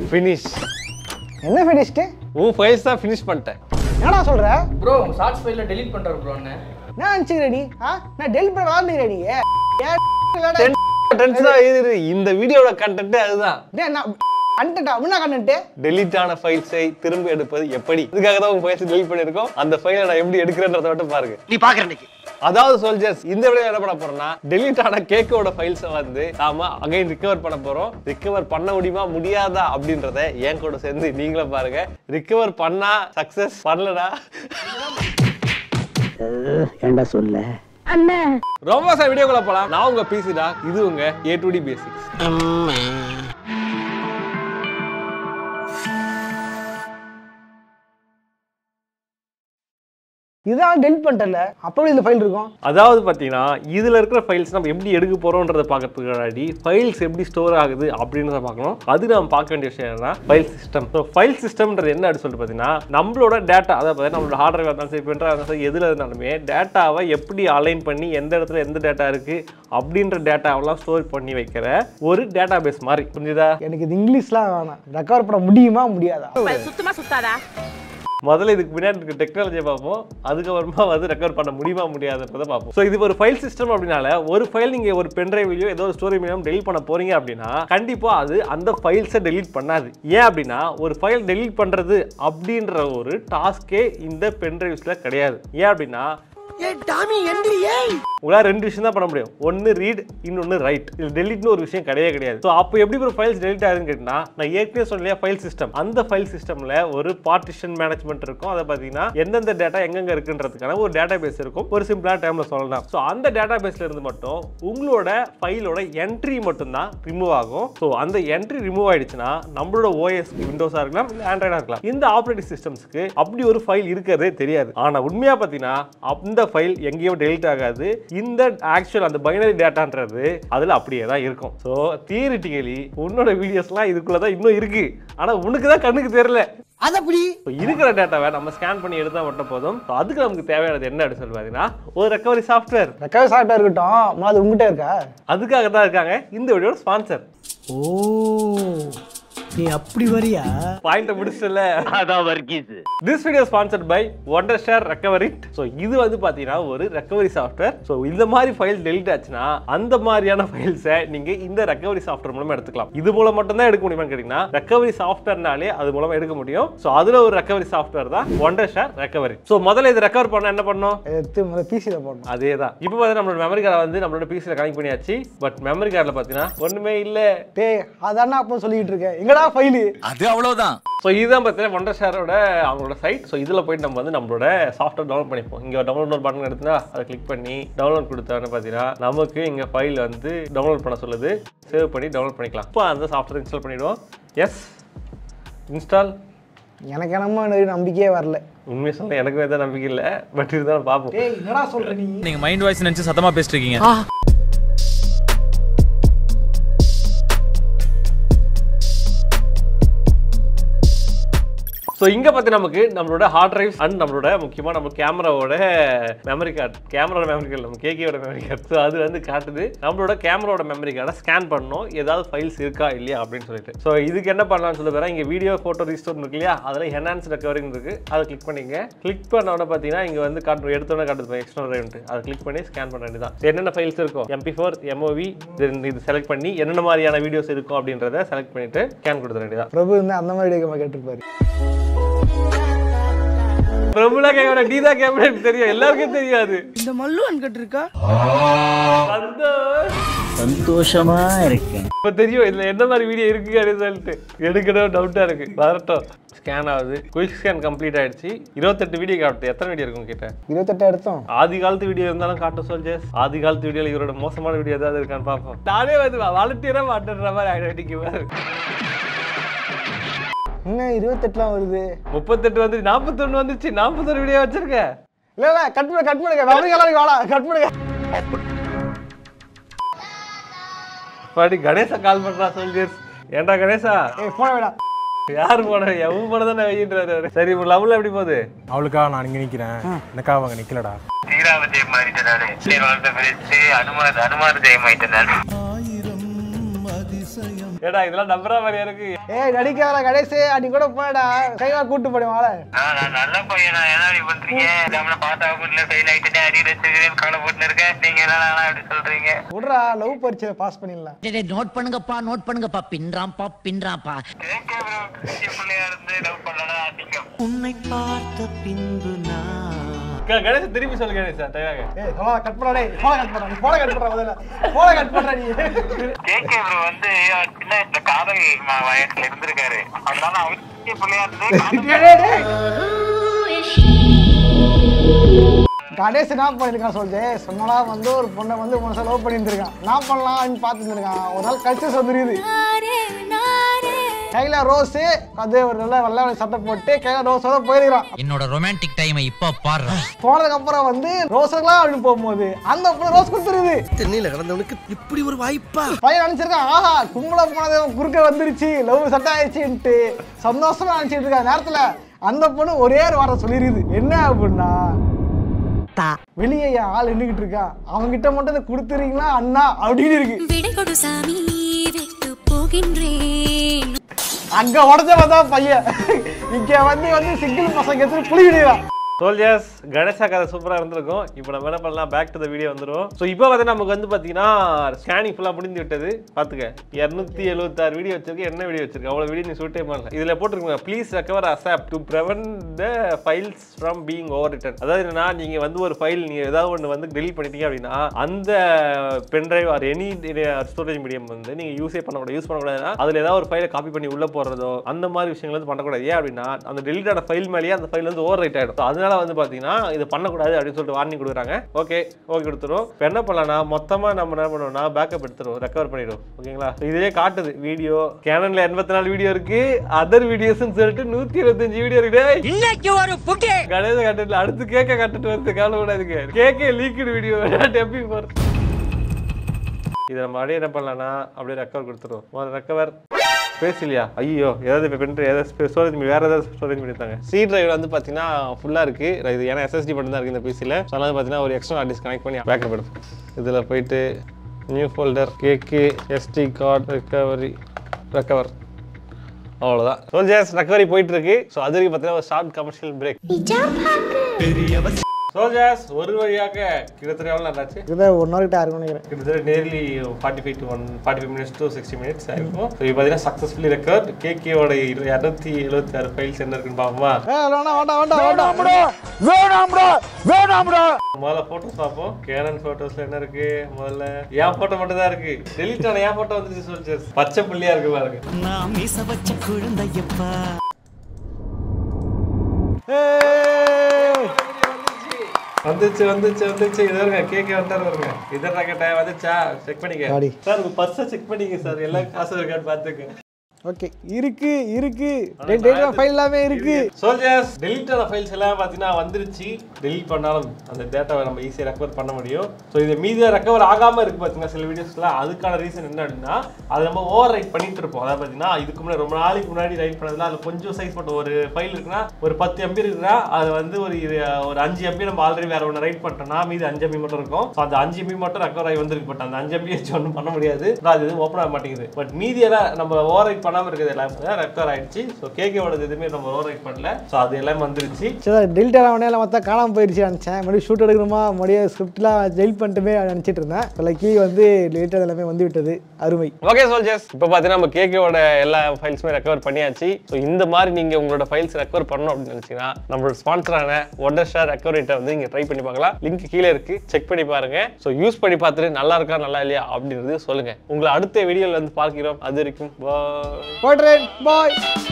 Finish என்ன finished உன் files தான் ஃபினிஷ் பண்ணிட்டேன் என்னடா சொல்ற ப்ரோ உங்க ஷார்ட்ஸ் ஃபைல்ல டெலீட் பண்றாரு ப்ரோ அண்ணன் நான் நினச்சிக்கிறேன் நீ ஆ நான் டெல் பண்ண வாழ்ந்துக்கிறேன் நீ ஏன் டென்ஷன் ஆகுது இந்த வீடியோட கண்டென்ட் அதுதான் டேய், நான் கண்டா என்ன கண்டென்ட்டு டெலீட் ஆன ஃபைல்ஸை திரும்ப எடுப்பது எப்படி இதுக்காக தான் உங்க ஃபைல்ஸ் டெலிட் பண்ணிருக்கோம் அந்த ஃபைலை நான் எப்படி எடுக்கிறேன்றத மட்டும் பாருங்க நீ பாக்குற இன்னைக்கு அதாவது சோல்ஜர்ஸ் இந்த வீடியோ என்ன பண்ண போறோம்னா டெலீட் ஆன கேக்கோட ஃபைல்ஸை வந்து நாம அகைன் ரிகவர் பண்ண போறோம் ரிகவர் பண்ண முடியுமா முடியாதா அப்படின்றத என் கூட சேர்ந்து நீங்களும் பாருங்க ரிகவர் பண்ணா சக்சஸ் பண்ணலடா ஏண்டா சொல்ல ரொம்ப சார் வீடியோக்குள்ள போலாம் நான் உங்க பிசிடா இது உங்க ஏ டு டி பேசிக்ஸ் இதான் டெலிட் பண்ணிட்டல அப்பவே இந்த ஃபைல் இருக்கும் அதாவது பார்த்தீங்கன்னா இதில் இருக்கிற ஃபைல்ஸ் நம்ம எப்படி எடுக்க போகிறோன்றதை பார்க்கறதுக்கு முன்னாடி ஃபைல்ஸ் எப்படி ஸ்டோர் ஆகுது அப்படின்றத பார்க்கணும் அது நம்ம பார்க்க வேண்டிய விஷயம் என்னன்னா ஃபைல் சிஸ்டம் ஸோ ஃபைல் சிஸ்டம்ன்றது என்ன அப்படின்னு சொல்லிட்டு பார்த்தீங்கன்னா நம்மளோட டேட்டா அதாவது பார்த்தீங்கன்னா நம்மளோட ஹார்ட் டிரைவ் இருந்தாலும் சரி பென்ட்ரைவ் இருந்தாலும் சரி எதில் இருந்தாலுமே டேட்டாவை எப்படி அலைன் பண்ணி எந்த இடத்துல எந்த டேட்டா இருக்குது அப்படின்ற டேட்டாவெல்லாம் ஸ்டோர் பண்ணி வைக்கிற ஒரு டேட்டா பேஸ் மாதிரி புரிஞ்சுதா எனக்கு இது இங்கிலீஷ்லாம் வேணாம் ரெக்கவர் பண்ண முடியுமா முடியாதா சுத்தமா சுத்தாதா முதல்ல இதுக்கு பின்னாடி இருக்க டெக்னாலஜியை பார்ப்போம் அதுக்கப்புறமா வந்து ரெக்கவர் பண்ண முடியுமா முடியாதுன்றதை பார்ப்போம் ஸோ இது ஒரு ஃபைல் சிஸ்டம் அப்படினால ஒரு ஃபைல் நீங்க ஒரு பென்ட்ரைவ்லையோ ஏதோ ஒரு ஸ்டோரி மீடியம் டெலிட் பண்ண போறீங்க அப்படின்னா கண்டிப்பா அது அந்த ஃபைல்ஸை டெலீட் பண்ணாது ஏன் அப்படின்னா ஒரு ஃபைல் டெலீட் பண்றது அப்படின்ற ஒரு டாஸ்கே இந்த பென்ட்ரைவ்ஸ்ல கிடையாது ஏன் அப்படின்னா உங்களால் ரெண்டு விஷயம் தான் பண்ண முடியும் ஒன்று ரீட் இன்னொன்று ரைட் இது டெலிட்னு ஒரு விஷயம் கிடையவே கிடையாது ஸோ அப்போ எப்படி ஒரு ஃபைல்ஸ் டெலிட் ஆகுதுன்னு கேட்டிங்கன்னா நான் ஏற்கனவே சொன்னலையா ஃபைல் சிஸ்டம் அந்த ஃபைல் சிஸ்டமில் ஒரு பார்ட்டிஷன் மேனேஜ்மெண்ட் இருக்கும் அதை பார்த்தீங்கன்னா எந்தெந்த டேட்டா எங்கெங்க இருக்குன்றதுக்கான ஒரு டேட்டா பேஸ் இருக்கும் ஒரு சிம்பிளான டைமில் சொல்லலாம் ஸோ அந்த டேட்டா பேஸ்ல இருந்து மட்டும் உங்களோட ஃபைலோட என்ட்ரி மட்டும்தான் ரிமூவ் ஆகும் ஸோ அந்த என்ட்ரி ரிமூவ் ஆயிடுச்சுன்னா நம்மளோட ஓஎஸ் விண்டோஸாக இருக்கலாம் இல்லை ஆண்ட்ராய்டாக இருக்கலாம் இந்த ஆப்ரேட்டிங் சிஸ்டம்ஸ்க்கு அப்படி ஒரு ஃபைல் இருக்கிறதே தெரியாது ஆனால் உண்மையாக பார்த்தீங்கன்னா அந்த ஃபைல் எங்கேயும் டெலிட் ஆகாது இந்த ஆக்சுவல் அந்த பைனரி டேட்டான்றது அதில் அப்படியே தான் இருக்கும் ஸோ தியரிட்டிக்கலி உன்னோட வீடியோஸ்லாம் இதுக்குள்ளே தான் இன்னும் இருக்கு ஆனால் உனக்கு தான் கண்ணுக்கு தெரியல அது அப்படி So, இருக்கிற டேட்டாவை நம்ம ஸ்கேன் பண்ணி எடுத்தா மட்டும் போதும் So, அதுக்கு நமக்கு தேவையானது என்ன அப்படின்னு சொல்லி பார்த்தீங்கன்னா ஒரு ரெக்கவரி சாஃப்ட்வேர் ரெக்கவர் சாஃப்ட்வேர் இருக்கட்டும் அது உங்ககிட்ட இருக்கா அதுக்காக தான் இருக்காங்க இந்த வீடியோட ஸ்பான்சர் ஓ நீ அப்படி வரியா பாயிண்ட முடிச்சல அதான் வர்க்கீஸ் this video sponsored by Wondershare recovery so இது வந்து பார்த்தீங்கன்னா ஒரு ரெக்கவரி சாஃப்ட்வேர் ஸோ இந்த மாதிரி ஃபைல் டெலிட் ஆச்சுன்னா அந்த மாதிரியான ஃபைல்ஸை நீங்க இந்த ரெக்கவரி சாஃப்ட்வேர் மூலமா எடுத்துக்கலாம் இது மூலம் மட்டும் தான் எடுக்க முடியுமான்னு கேட்டீங்கன்னா ரெக்கவரி சாஃப்ட்வேர்னாலே அது மூலமா எடுக்க முடியும் ஸோ அதுல ஒரு ரெக்கவரி சாஃப்ட்வேர் தான் ஒண்டர் ஷேர் ரெக்கவரி ஸோ முதல்ல இது ரெக்கவர் பண்ண என்ன பண்ணணும் எடுத்து முதல்ல பிசியில் போடணும் அதே தான் இப்போ பார்த்தா நம்மளோட மெமரி கார்டை வந்து நம்மளோட பிசியில் கனெக்ட் பண்ணியாச்சு பட் மெமரி கார்டில் பார்த்தீங்கன்னா ஒன்றுமே இல்லை டேய் அதானே அப்போ சொல்லிட்டு இருக்கேன் எங்கடா ஃபைலு அது அவ்வளவுதான் ஸோ இதுதான் பார்த்தீங்கன்னா ஒண்டர் ஷேரோட அவங்களோட சைட் ஸோ இதில் போயிட்டு நம்ம வந்து நம்மளோட சாஃப்ட்வேர் டவுன்லோட் பண்ணிப்போம் இங்கே டவுன்லோட் பட்டன் எடுத்துனா அதை கிளிக் பண்ணி டவுன்லோட் கொடுத்தோன்னு பார்த்தீங்கன்னா நமக்கு இங்கே ஃபைல் வந்து டவுன்லோட் பண்ண சொல்லுது சேவ் பண்ணி டவுன்லோட் பண்ணிக்கலாம் இப்போ அந்த சாஃப்ட்வேர் இன்ஸ்டால் பண்ணிடுவோம் எஸ் இன்ஸ்டால் எனக்கு என்னமோ எனக்கு நம்பிக்கையே வரல உண்மையை சொல்ல எனக்கும் எதாவது நம்பிக்கை இல்லை பட் இருந்தாலும் பார்ப்போம் டேய் என்னடா சொல்ற நீ நீங்க மைண்ட் வாய்ஸ் நினைச்சு சத்தமா பேசிட்டு இருக்கீங்க ஸோ இங்கே பார்த்து நமக்கு நம்மளோட ஹார்ட் டிரைவ்ஸ் அண்ட் நம்மளோட முக்கியமாக நம்ம கேமராவோட மெமரி கார்டு கேமராவோட மெமரி கார்டு நம்ம கேகேயோட மெமரி கார்டு ஸோ அது வந்து காட்டுது நம்மளோட கேமராவோட மெமரி கார்டை ஸ்கேன் பண்ணணும் ஏதாவது ஃபைல்ஸ் இருக்கா இல்லையா அப்படின்னு சொல்லிட்டு ஸோ இதுக்கு என்ன பண்ணலாம்னு சொல்லி போகிறேன் இங்கே வீடியோ ஃபோட்டோ ரீஸ்டோர் இருக்கு இல்லையா அதில் என்ஹான்ஸ் ரெக்கவரிங் இருக்கு அதை கிளிக் பண்ணிங்க கிளிக் பண்ண உடனே பார்த்தீங்கன்னா இங்கே வந்து காட்டு எடுத்தோடனே காட்டுது எக்ஸ்ட்ரா ட்ரைவ்ட்டு அதை கிளிக் பண்ணி ஸ்கேன் பண்ண வேண்டியதான் So, என்னென்ன ஃபைல்ஸ் இருக்கும் எம்பி ஃபோர் எம்ஓவி இது செலக்ட் பண்ணி என்னென்ன மாதிரியான வீடியோஸ் இருக்கும் அப்படின்றத செலக்ட் பண்ணிட்டு ஸ்கேன் கொடுத்துட வேண்டியதான் பிரபு வந்து அந்த மாதிரி எடுக்க கேட்டிருப்பாரு பிரபுலா கேமரா நீ தான் கேமரா எனக்கு தெரியும் எல்லாருக்கும் தெரியாது இந்த மல்லு அன்கட்டு இருக்கா சந்தோஷ் சந்தோஷமா இருக்கேன் இப்ப தெரியும் இதுல என்ன மாதிரி வீடியோ இருக்கு அப்படின்னு சொல்லிட்டு எடுக்கணும் டவுட்டா இருக்கு வரட்டும் ஸ்கேன் ஆகுது குயிக் ஸ்கேன் கம்ப்ளீட் ஆயிடுச்சு இருபத்தெட்டு வீடியோ காட்டுது எத்தனை வீடியோ இருக்கும் கிட்ட இருபத்தெட்டு எடுத்தோம் ஆதி காலத்து வீடியோ இருந்தாலும் காட்ட சொல்ஜஸ் ஆதி காலத்து வீடியோல இவரோட மோசமான வீடியோ ஏதாவது இருக்கான்னு பார்ப்போம் நானே வந்து வாலண்டியரா மாட்டேன்ற மாதிரி ஆயிடுச்சு என்ன இருபத்தெட்டுலாம் வருது முப்பத்தெட்டு வந்து நாற்பத்தொன்னு வந்துச்சு நாற்பத்தொரு வீடியோ வச்சிருக்க இல்ல இல்ல கட் பண்ண கட் பண்ணுங்க மெமரி கார்டு வாடா கட் பண்ணுங்க பாடி கணேசா கால் பண்றா சொல்ஜர்ஸ் ஏன்டா கணேசா ஏய் போன வேடா யார் போன எவன் போன தானே வையின்றாரு அவரு. சரி உன் லவ்ல எப்படி போகுது அவளுக்காக நான் இங்க நிக்கிறேன் எனக்காக அவங்க நிக்கலடா ஸ்ரீராமஜெயம் மாறிட்டேன் நானு ஸ்ரீராமத்தை பிரிச்சு அனுமார் அனுமார் ஜெயம் ஆயிட்டேன் நான் ஆயிரம் அதிசயம் ஏடா இதெல்லாம் நம்புற மாதிரியா இருக்கு ஏய் நடிக்காத கடைசி அடி கூட போடா கைவா கூட்டு போடுவாங்கள நான் நான் நல்ல பையனா என்ன இப்படி பண்றீங்க நம்மள பார்த்தா வீட்டுல ஃபெயில் ஆயிட்டு அரியர் வச்சிருக்கேன் கவலை போட்டு இருக்கேன் நீங்க என்ன நானா இப்படி சொல்றீங்க விட்றா லவ் பரீட்சையில பாஸ் பண்ணிடலாம் நோட் பண்ணுங்கப்பா நோட் பண்ணுங்கப்பா பின்றாம்பா பின்றாம்பா கேட்க bro, பெரிய பிள்ளையா இருந்து லவ் பண்ணலாம் அதிகம் உன்னை பார்த்த பின்பு நான் க- கணேஷ் திருப்பி சொல்லு கணேஷ் தயாராக ஏய் போன கட் பண்ணடா டேய் போன கட் பண்ணடா போன கட் பண்ணடா முதல்ல போன கட் பண்றா நீ கேட்க ப்ரோ வந்து சின்ன இந்த காதல் ம- வயசுல இருந்திருக்காரு அதனால அவர் பெரிய பிள்ளையா இருந்து காதல் டேய், டேய், டேய். கணேஷ் என்ன பண்ணிருக்கான் சொல்லிட்டு சொன்னடா வந்து ஒரு பொண்ணை வந்து மனசா லவ் பண்ணியிருந்திருக்கான் நான் பண்ணலாம் பார்த்துட்டு இருக்கான் ஒரு நாள் கழிச்சு வந்துருக்குது கையில ரோஸ் அது ஒரு நல்ல வெள்ளை வெள்ளை சட்டை போட்டு கையில ரோஸோட போயிருக்கான் என்னோட ரொமான்டிக் டைமை இப்ப பாரு போனதுக்கு அப்புறம் வந்து ரோஸெல்லாம் அப்படின்னு போகும்போது அந்த பொண்ணு ரோஸ் கொடுத்துருது தென்னையில கிடந்தவனுக்கு இப்படி ஒரு வாய்ப்பா பையன் நினைச்சிருக்கான் ஆஹா கும்பல போனது குறுக்க வந்துருச்சு லவ் செட் ஆயிடுச்சுன்ட்டு சந்தோஷமா நினைச்சிட்டு இருக்க நேரத்துல அந்த பொண்ணு ஒரே ஒரு வாரம் சொல்லிருக்குது என்ன அப்படின்னா வெளியே என் ஆள் நின்றுகிட்டு இருக்கான் அவன்கிட்ட மட்டும் இதை கொடுத்துறீங்களா அண்ணா அப்படின்னு இருக்கு விடை கொடு சாமி விட்டு போகின்றேன் அங்க உடஞ்சவன் தான் பையன் இங்க வந்து வந்து சிங்கிள் பசங்க எடுத்து புளி விடுவான் சோல்ஜர்ஸ் கணேஷா கதை சூப்பராக இருந்திருக்கும் இப்போ நம்ம என்ன பண்ணலாம் பேக் டு த வீடியோ வந்துடும் ஸோ இப்போ பார்த்தீங்கன்னா நமக்கு வந்து பார்த்தீங்கன்னா ஸ்கேனிங் ஃபுல்லாக முடிந்து விட்டது பார்த்துக்க இரநூத்தி எழுபத்தாறு வீடியோ வச்சிருக்கு என்ன வீடியோ வச்சிருக்கு அவ்வளோ வீடியோ நீ ஷூட்டே பண்ணல இதில் போட்டிருக்கோங்க please recover accept to prevent the files from being overwritten அதாவது என்னன்னா நீங்கள் வந்து ஒரு ஃபைல் நீங்கள் ஏதாவது ஒன்று வந்து delete பண்ணிட்டீங்க அப்படின்னா அந்த pen drive or any storage medium வந்து நீங்கள் யூஸே பண்ணக்கூடாது யூஸ் பண்ணக்கூடாதுன்னா அதில் ஏதாவது ஒரு ஃபைலை காப்பி பண்ணி உள்ளே போடுறதோ அந்த மாதிரி விஷயங்கள் வந்து பண்ணக்கூடாது ஏன் அப்படின்னா அந்த delete ஆன ஃபைல் மேலேயே அந்த ஃபைல் வந்து ஓவர் ரைட் ஆகிடும் அதனால வந்து பார்த்தீங்கன்னா இது பண்ணக்கூடாது அப்படின்னு சொல்லிட்டு வார்னிங் கொடுக்குறாங்க ஓகே ஓகே கொடுத்துரும் இப்போ என்ன பண்ணலாம்னா மொத்தமாக நம்ம என்ன பண்ணுவோம்னா பேக்கப் எடுத்துரும் ரெக்கவர் பண்ணிடும் ஓகேங்களா இதுலேயே காட்டுது வீடியோ கேனனில் எண்பத்தி நாலு வீடியோ இருக்கு அதர் வீடியோஸ்னு சொல்லிட்டு நூற்றி இருபத்தஞ்சு வீடியோ இருக்கு டேய். இன்னைக்கு ஒரு புட்டி கணேச கட்டல அடுத்து கேக்க கட்டுட்டு வந்து கவலைப்படாதுங்க கேக்கே லீக்டு வீடியோ டெப்பிங் போற இதை நம்ம அப்படியே என்ன பண்ணலாம்னா அப்படியே ரெக்கவர் கொடுத்துருவோம் முதல்ல ரெக்கவர் ஸ்பேஸ் இல்லையா ஐயோ ஏதாவது இப்போ பிரிண்டர் ஏதாவது ஸ்டோரேஜ் வேறு ஏதாவது ஸ்டோரேஜ் பண்ணியிருந்தாங்க சி டிரைவ் வந்து பார்த்தீங்கன்னா ஃபுல்லாக இருக்குது இது ஏன்னா எஸ்எஸ்டி மட்டும் தான் இருக்குது இந்த பிசியில் ஸோ அதனால பார்த்தீங்கன்னா ஒரு எக்ஸ்ட்ரா ஹார்ட் டிஸ்க் கனெக்ட் பண்ணி பேக்கப் எடுப்போம் இதில் போயிட்டு நியூ ஃபோல்டர் கேக்கு எஸ்டி கார்டு ரெக்கவரி ரெக்கவர் அவ்வளோதான் சோல்ஜர்ஸ் ரெக்கவரி போயிட்டு இருக்கு ஸோ அது வரைக்கும் பார்த்தீங்கன்னா ஒரு ஷார்ட் கமர்ஷியல் பிரேக் சோல்ஜர்ஸ் ஒரு வழியாக கிட்டத்தட்ட எவ்வளோ நல்லாச்சு இதை ஒன் ஹவர் கிட்ட ஆகும் நினைக்கிறேன் கிட்டத்தட்ட nearly forty five to one forty five minutes to sixty minutes ஆயிருக்கும் ஸோ இப்போ பார்த்தீங்கன்னா சக்ஸஸ்ஃபுல்லி ரெக்கார்ட் கேகேவோட இரநூத்தி எழுபத்தி ஆறு ஃபைல்ஸ் என்ன இருக்குன்னு பார்ப்போமா ஏ வேணாம் வேண்டாம் வேண்டாம் வேண்டாம் முதல்ல ஃபோட்டோஸ் பார்ப்போம் கேனன் ஃபோட்டோஸ்ல என்ன இருக்கு முதல்ல என் ஃபோட்டோ மட்டும் தான் இருக்கு டெலிட் ஆன என் ஃபோட்டோ வந்துச்சு சோல்ஜர்ஸ் பச்சை புள்ளியா இருக்கு பாருங்க நான் மீச வச்ச குழந்தையப்பா ஏய் வந்துச்சு வந்துச்சு வந்துச்சு இது வருங்க கேக்கே வந்தாரு வருங்க இதர் ராக்கெட்டா வந்துச்சா செக் பண்ணிக்க சாரி. சார் உங்க பர்ஸை செக் பண்ணிக்க சார் எல்லா காசும் இருக்கான்னு பார்த்துக்க ஓகே இருக்கு இருக்கு டேட்டா ஃபைல் எல்லாமே இருக்கு சோல்ஜர்ஸ் டெலிட் ஆன ஃபைல்ஸ் எல்லாம் பார்த்தீங்கன்னா வந்துருச்சு டெலிட் பண்ணாலும் அந்த டேட்டாவை நம்ம ஈஸியாக ரெக்கவர் பண்ண முடியும் ஸோ இது மீதியாக ரெக்கவர் ஆகாமல் இருக்கு பார்த்தீங்கன்னா சில வீடியோஸ்லாம் அதுக்கான ரீசன் என்ன அப்படின்னா அதை நம்ம ஓவர் ரைட் பண்ணிட்டு இருப்போம் அதாவது பார்த்தீங்கன்னா இதுக்கு முன்னாடி ரொம்ப நாளைக்கு முன்னாடி ரைட் பண்ணதுல அதில் கொஞ்சம் சைஸ் போட்ட ஒரு ஃபைல் இருக்குன்னா ஒரு பத்து எம்பி இருக்குன்னா அது வந்து ஒரு இது ஒரு அஞ்சு எம்பி நம்ம ஆல்ரெடி வேற ஒன்று ரைட் பண்ணிட்டோம்னா மீதி அஞ்சு எம்பி மட்டும் இருக்கும் ஸோ அந்த அஞ்சு எம்பி மட்டும் ரெக்கவர் ஆகி வந்திருக்கு பட் அந்த அஞ்சு எம்பி வச்சு ஒன்றும் பண்ண முடியாது So அது எதுவும் ஓப்பன் ஆக மாட்டேங்குது பட் மீதியெல்லாம் நம்ம ஓவர் ரைட் பண்ணாமல் இருக்கிறது எல்லாமே ரெக்கவர் ஆயிடுச்சு ஸோ கேகேவோட எதுவுமே நம்ம ஓவர் ரைட் பண்ணல ஸோ அது எல்லாம் வந்துருச்சு சரி டெலிட் ஆன உடனே மொத்தம் காணாம போயிடுச்சு நினச்சேன் மறுபடியும் ஷூட் எடுக்கணுமா மறுபடியும் ஸ்கிரிப்ட்லாம் டெலிட் பண்ணிட்டுமே நினச்சிட்டு இருந்தேன் லக்கி வந்து டெலிட் எல்லாமே வந்து விட்டது அருமை ஓகே சோல்ஜர்ஸ் இப்போ பார்த்தீங்கன்னா நம்ம கேகேவோட எல்லா ஃபைல்ஸுமே ரெக்கவர் பண்ணியாச்சு ஸோ இந்த மாதிரி நீங்கள் உங்களோட ஃபைல்ஸ் ரெக்கவர் பண்ணணும் அப்படின்னு நினச்சிங்கன்னா நம்மளோட ஸ்பான்சரான ஒண்டர் ஷேர் ரெக்கவரேட்டை வந்து நீங்கள் ட்ரை பண்ணி பார்க்கலாம் லிங்க் கீழே இருக்கு செக் பண்ணி பாருங்க ஸோ யூஸ் பண்ணி பார்த்துட்டு நல்லா இருக்கா நல்லா இல்லையா அப்படின்றது சொல்லுங்க உங்களை அடுத்த வீடியோவில் வந்து பார்க்கிறோம் அது வரைக்கும் bye. போட்ரேன் பாய்